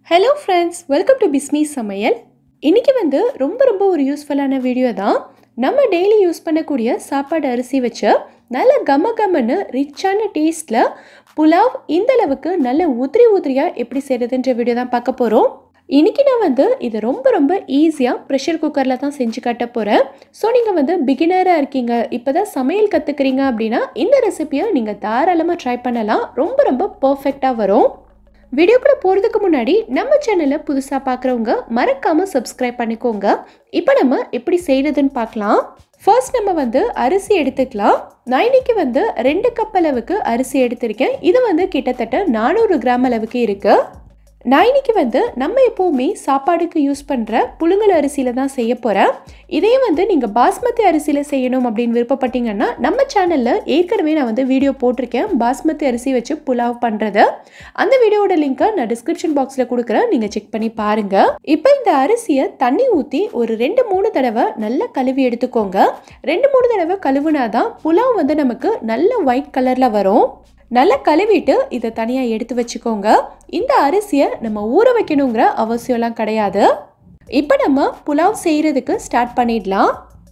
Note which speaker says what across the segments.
Speaker 1: hello friends welcome to Bismi சமையல் இன்றைக்கி வந்து ரொம்ப ரொம்ப ஒரு யூஸ்ஃபுல்லான வீடியோ தான் நம்ம டெய்லி யூஸ் பண்ணக்கூடிய சாப்பாடு அரிசி வச்சு நல்ல கம கமன்னு ரிச்சான டேஸ்ட்டில் புலாவ் இந்த அளவுக்கு நல்ல உதிரி உதிரியாக எப்படி செய்கிறதுன்ற வீடியோ தான் பார்க்க போகிறோம் இன்றைக்கி நான் வந்து இது ரொம்ப ரொம்ப ஈஸியாக ப்ரெஷர் குக்கரில் தான் செஞ்சு காட்ட போகிறேன் ஸோ நீங்கள் வந்து பிகினராக இருக்கீங்க இப்போ தான் சமையல் கற்றுக்குறீங்க அப்படின்னா இந்த ரெசிபியை நீங்கள் தாராளமாக ட்ரை பண்ணலாம் ரொம்ப ரொம்ப பர்ஃபெக்டாக வரும் வீடியோக்குள்ள போகிறதுக்கு முன்னாடி நம்ம சேனலை புதுசாக பார்க்குறவங்க மறக்காமல் சப்ஸ்கிரைப் பண்ணிக்கோங்க இப்போ நம்ம எப்படி செய்கிறதுன்னு பார்க்கலாம் ஃபர்ஸ்ட் நம்ம வந்து அரிசி எடுத்துக்கலாம் நான் இன்னைக்கு வந்து ரெண்டு கப் அளவுக்கு அரிசி எடுத்திருக்கேன் இது வந்து கிட்டத்தட்ட நானூறு கிராம் அளவுக்கு இருக்குது நான் இன்னைக்கு வந்து நம்ம எப்போவுமே சாப்பாடுக்கு யூஸ் பண்ணுற புழுங்கல் அரிசியில் தான் செய்ய போகிறேன் இதே வந்து நீங்கள் பாஸ்மதி அரிசியில் செய்யணும் அப்படின்னு விருப்பப்பட்டீங்கன்னா நம்ம சேனலில் ஏற்கனவே நான் வந்து வீடியோ போட்டிருக்கேன் பாஸ்மதி அரிசி வச்சு புலாவ் பண்ணுறது அந்த வீடியோவோட லிங்க்கை நான் டிஸ்கிரிப்ஷன் பாக்ஸில் கொடுக்குறேன் நீங்கள் செக் பண்ணி பாருங்கள் இப்போ இந்த அரிசியை தண்ணி ஊற்றி ஒரு ரெண்டு மூணு தடவை நல்லா கழுவி எடுத்துக்கோங்க ரெண்டு மூணு தடவை கழுவுனா தான் புலாவ் வந்து நமக்கு நல்ல ஒயிட் கலரில் வரும் நல்லா கழுவிட்டு இதை தனியாக எடுத்து வச்சுக்கோங்க இந்த அரிசியை நம்ம ஊற வைக்கணுங்கிற அவசியம்லாம் கிடையாது இப்போ நம்ம புலாவ் செய்கிறதுக்கு ஸ்டார்ட் பண்ணிடலாம்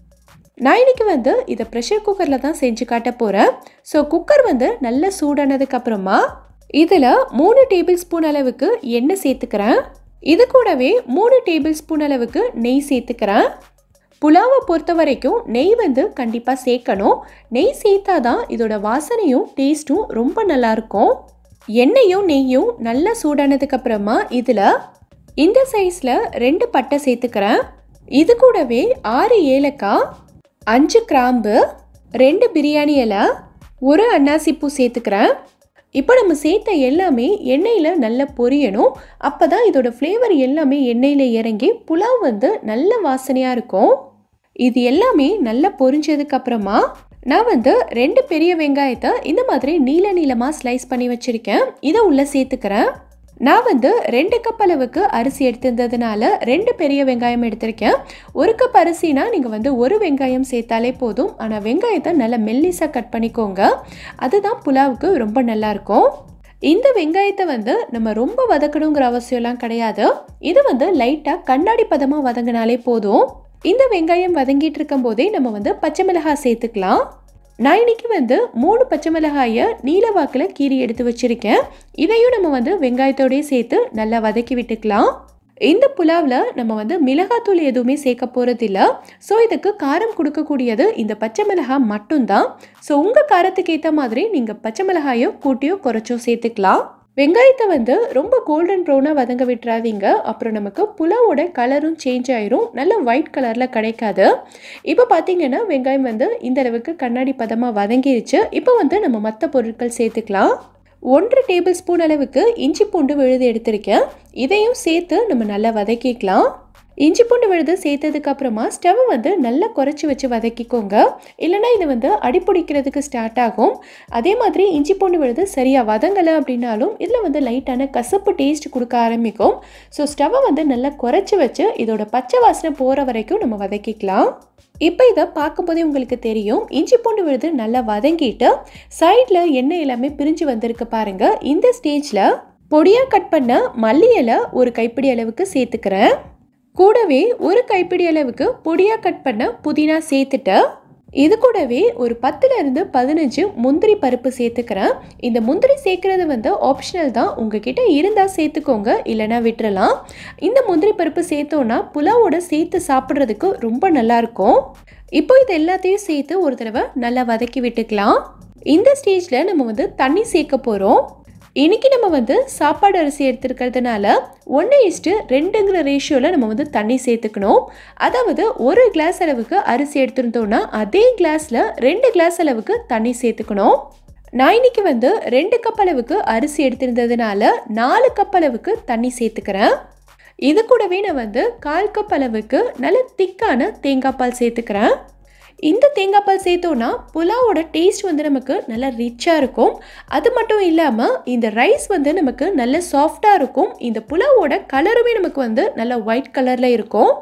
Speaker 1: நான் இன்னைக்கு வந்து இதை ப்ரெஷர் குக்கரில் தான் செஞ்சு காட்ட போகிறேன் ஸோ குக்கர் வந்து நல்லா சூடானதுக்கு அப்புறமா இதில் மூணு டேபிள் ஸ்பூன் அளவுக்கு எண்ணெய் சேர்த்துக்கிறேன் இது கூடவே மூணு டேபிள் ஸ்பூன் அளவுக்கு நெய் சேர்த்துக்கிறேன் புலாவை பொறுத்த வரைக்கும் நெய் வந்து கண்டிப்பாக சேர்க்கணும் நெய் சேர்த்தா தான் இதோட வாசனையும் டேஸ்ட்டும் ரொம்ப நல்லாயிருக்கும் எண்ணெயும் நெய்யும் நல்லா சூடானதுக்கு அப்புறமா இதில் இந்த சைஸில் ரெண்டு பட்டை சேர்த்துக்கிறேன் இது கூடவே ஆறு ஏலக்காய் அஞ்சு கிராம்பு ரெண்டு பிரியாணி இலை ஒரு அன்னாசிப்பூ சேர்த்துக்கிறேன் இப்போ நம்ம சேர்த்த எல்லாமே எண்ணெயில் நல்லா பொரியணும் அப்போ தான் இதோட ஃப்ளேவர் எல்லாமே எண்ணெயில் இறங்கி புலாவ் வந்து நல்ல வாசனையாக இருக்கும் இது எல்லாமே நல்லா பொரிஞ்சதுக்கு அப்புறமா நான் வந்து ரெண்டு பெரிய வெங்காயத்தை இந்த மாதிரி நீல நீளமாக ஸ்லைஸ் பண்ணி வச்சுருக்கேன் இதை உள்ளே சேர்த்துக்கிறேன் நான் வந்து ரெண்டு கப் அளவுக்கு அரிசி எடுத்திருந்ததுனால ரெண்டு பெரிய வெங்காயம் எடுத்திருக்கேன் ஒரு கப் அரிசினா நீங்கள் வந்து ஒரு வெங்காயம் சேர்த்தாலே போதும் ஆனால் வெங்காயத்தை நல்லா மெல்லிஸாக கட் பண்ணிக்கோங்க அதுதான் புலாவுக்கு ரொம்ப நல்லாயிருக்கும் இந்த வெங்காயத்தை வந்து நம்ம ரொம்ப வதக்கணுங்கிற அவசியம்லாம் கிடையாது இது வந்து லைட்டாக கண்ணாடி பதமாக வதங்கினாலே போதும் இந்த வெங்காயம் வதங்கிட்டு இருக்கும் போதே நம்ம வந்து பச்சை மிளகாய் சேர்த்துக்கலாம் நான் இன்னைக்கு வந்து மூணு பச்சை மிளகாயை நீல வாக்கில் கீறி எடுத்து வச்சுருக்கேன் இதையும் நம்ம வந்து வெங்காயத்தோடய சேர்த்து நல்லா வதக்கி விட்டுக்கலாம் இந்த புலாவில் நம்ம வந்து மிளகாத்தூள் எதுவுமே சேர்க்க போகிறதில்ல ஸோ இதுக்கு காரம் கொடுக்கக்கூடியது இந்த பச்சை மிளகாய் மட்டும்தான் ஸோ உங்கள் காரத்துக்கு ஏற்ற மாதிரி நீங்கள் பச்சை மிளகாயோ கூட்டியோ குறைச்சோ சேர்த்துக்கலாம் வெங்காயத்தை வந்து ரொம்ப கோல்டன் ப்ரௌனாக வதங்க விட்டுறாதீங்க அப்புறம் நமக்கு புலாவோட கலரும் சேஞ்ச் ஆயிரும் நல்ல ஒயிட் கலரில் கிடைக்காது இப்போ பார்த்தீங்கன்னா வெங்காயம் வந்து இந்த அளவுக்கு கண்ணாடி பதமாக வதங்கிருச்சு இப்போ வந்து நம்ம மற்ற பொருட்கள் சேர்த்துக்கலாம் ஒன்றரை டேபிள் ஸ்பூன் அளவுக்கு இஞ்சி பூண்டு விழுது எடுத்திருக்கேன் இதையும் சேர்த்து நம்ம நல்லா வதக்கிக்கலாம் இஞ்சி பூண்டு விழுது சேர்த்ததுக்கு அப்புறமா ஸ்டவ் வந்து நல்லா குறைச்சி வச்சு வதக்கிக்கோங்க இல்லைனா இது வந்து அடிப்பிடிக்கிறதுக்கு ஸ்டார்ட் ஆகும் அதே மாதிரி இஞ்சி பூண்டு விழுது சரியாக வதங்கலை அப்படின்னாலும் இதில் வந்து லைட்டான கசப்பு டேஸ்ட் கொடுக்க ஆரம்பிக்கும் ஸோ ஸ்டவ்வை வந்து நல்லா குறைச்சி வச்சு இதோட பச்சை வாசனை போகிற வரைக்கும் நம்ம வதக்கிக்கலாம் இப்போ இதை பார்க்கும்போதே உங்களுக்கு தெரியும் இஞ்சி பூண்டு விழுது நல்லா வதங்கிட்டு சைடில் எண்ணெய் எல்லாமே பிரிஞ்சு வந்திருக்கு பாருங்க இந்த ஸ்டேஜில் பொடியாக கட் பண்ண மல்லி இலை ஒரு கைப்பிடி அளவுக்கு சேர்த்துக்கிறேன் கூடவே ஒரு கைப்பிடி அளவுக்கு பொடியாக கட் பண்ண புதினா சேர்த்துட்டு இது கூடவே ஒரு பத்துல இருந்து பதினஞ்சு முந்திரி பருப்பு சேர்த்துக்கிறேன் இந்த முந்திரி சேர்க்கறது வந்து ஆப்ஷனல் தான் உங்ககிட்ட இருந்தால் சேர்த்துக்கோங்க இல்லைனா விட்டுறலாம் இந்த முந்திரி பருப்பு சேர்த்தோன்னா புலாவோட சேர்த்து சாப்பிட்றதுக்கு ரொம்ப நல்லாயிருக்கும் இப்போ இது எல்லாத்தையும் சேர்த்து ஒரு தடவை நல்லா வதக்கி விட்டுக்கலாம் இந்த ஸ்டேஜில் நம்ம வந்து தண்ணி சேர்க்க போகிறோம் இன்றைக்கி நம்ம வந்து சாப்பாடு அரிசி எடுத்துருக்கிறதுனால ஒன்று இஸ்ட்டு ரெண்டுங்கிற ரேஷியோவில் நம்ம வந்து தண்ணி சேர்த்துக்கணும் அதாவது ஒரு கிளாஸ் அளவுக்கு அரிசி எடுத்துருந்தோன்னா அதே கிளாஸில் ரெண்டு கிளாஸ் அளவுக்கு தண்ணி சேர்த்துக்கணும் நான் இன்னைக்கு வந்து ரெண்டு கப் அளவுக்கு அரிசி எடுத்திருந்ததுனால நாலு கப் அளவுக்கு தண்ணி சேர்த்துக்கிறேன் இது கூடவே நான் வந்து கால் கப் அளவுக்கு நல்ல திக்கான தேங்காய் பால் சேர்த்துக்கிறேன் இந்த தேங்காய் பால் சேர்த்தோன்னா புலாவோட டேஸ்ட் வந்து நமக்கு நல்லா ரிச்சாக இருக்கும் அது மட்டும் இல்லாமல் இந்த ரைஸ் வந்து நமக்கு நல்ல சாஃப்டாக இருக்கும் இந்த புலாவோட கலருமே நமக்கு வந்து நல்ல ஒயிட் கலரில் இருக்கும்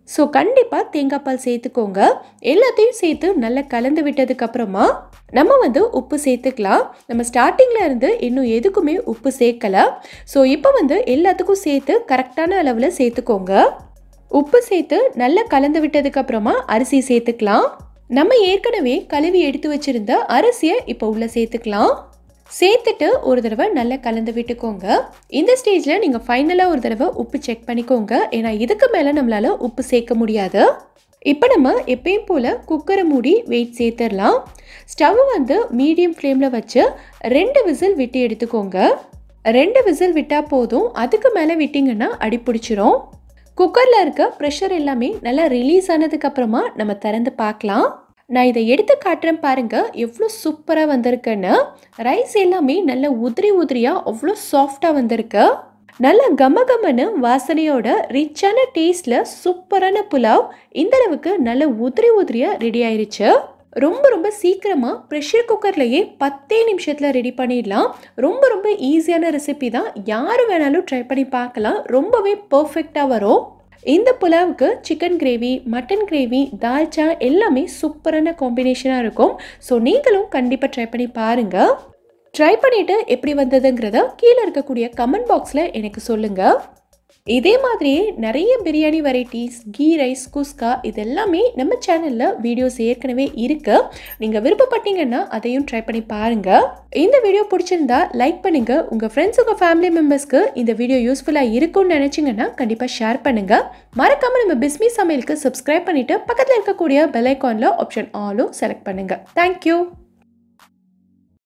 Speaker 1: ஸோ கண்டிப்பாக தேங்காய் பால் சேர்த்துக்கோங்க எல்லாத்தையும் சேர்த்து நல்லா கலந்து விட்டதுக்கப்புறமா நம்ம வந்து உப்பு சேர்த்துக்கலாம் நம்ம ஸ்டார்டிங்கில் இருந்து இன்னும் எதுக்குமே உப்பு சேர்க்கல ஸோ இப்போ வந்து எல்லாத்துக்கும் சேர்த்து கரெக்டான அளவில் சேர்த்துக்கோங்க உப்பு சேர்த்து நல்லா கலந்து விட்டதுக்கப்புறமா அரிசி சேர்த்துக்கலாம் நம்ம ஏற்கனவே கழுவி எடுத்து வச்சிருந்த அரிசியை இப்போ உள்ளே சேர்த்துக்கலாம் சேர்த்துட்டு ஒரு தடவை நல்லா கலந்து விட்டுக்கோங்க இந்த ஸ்டேஜில் நீங்கள் ஃபைனலாக ஒரு தடவை உப்பு செக் பண்ணிக்கோங்க ஏன்னா இதுக்கு மேலே நம்மளால் உப்பு சேர்க்க முடியாது இப்போ நம்ம எப்பயும் போல் குக்கரை மூடி வெயிட் சேர்த்துடலாம் ஸ்டவ் வந்து மீடியம் ஃப்ளேமில் வச்சு ரெண்டு விசில் விட்டு எடுத்துக்கோங்க ரெண்டு விசில் விட்டால் போதும் அதுக்கு மேலே விட்டிங்கன்னா அடி பிடிச்சிரும் குக்கரில் இருக்க ப்ரெஷர் எல்லாமே நல்லா ரிலீஸ் ஆனதுக்கப்புறமா நம்ம திறந்து பார்க்கலாம் நான் இதை எடுத்து காட்டுறேன் பாருங்க எவ்வளோ சூப்பராக வந்திருக்குன்னு ரைஸ் எல்லாமே நல்ல உதிரி உதிரியாக அவ்வளோ சாஃப்டாக வந்திருக்கு நல்ல கம கமன்னு வாசனையோட ரிச்சான டேஸ்டில் சூப்பரான புலாவ் இந்த அளவுக்கு நல்ல உதிரி உதிரியாக ரெடி ஆயிருச்சு ரொம்ப ரொம்ப சீக்கிரமாக ப்ரெஷர் குக்கர்லேயே பத்தே நிமிஷத்தில் ரெடி பண்ணிடலாம் ரொம்ப ரொம்ப ஈஸியான ரெசிபி தான் யார் வேணாலும் ட்ரை பண்ணி பார்க்கலாம் ரொம்பவே பர்ஃபெக்டாக வரும் இந்த புலாவுக்கு chicken gravy mutton gravy dalcha எல்லாமே சூப்பரான காம்பினேஷனாக இருக்கும் ஸோ நீங்களும் கண்டிப்பாக ட்ரை பண்ணி பாருங்கள் ட்ரை பண்ணிவிட்டு எப்படி வந்ததுங்கிறத கீழே இருக்கக்கூடிய கமெண்ட் பாக்ஸில் எனக்கு சொல்லுங்கள் இதே மாதிரியே நிறைய biryani varieties ghee rice kuska இது எல்லாமே நம்ம சேனலில் வீடியோஸ் ஏற்கனவே இருக்கு நீங்கள் விருப்பப்பட்டீங்கன்னா அதையும் ட்ரை பண்ணி பாருங்க இந்த வீடியோ பிடிச்சிருந்தா லைக் பண்ணுங்க உங்கள் ஃப்ரெண்ட்ஸ் உங்கள் ஃபேமிலி மெம்பர்ஸ்க்கு இந்த வீடியோ யூஸ்ஃபுல்லாக இருக்கும்னு நினச்சிங்கன்னா கண்டிப்பாக ஷேர் பண்ணுங்க மறக்காம நம்ம பிஸ்மி சமையலுக்கு சப்ஸ்கிரைப் பண்ணிட்டு பக்கத்தில் இருக்கக்கூடிய பெல் ஐக்கானில் ஆப்ஷன் ஆலும் செலக்ட் பண்ணுங்க தேங்க்யூ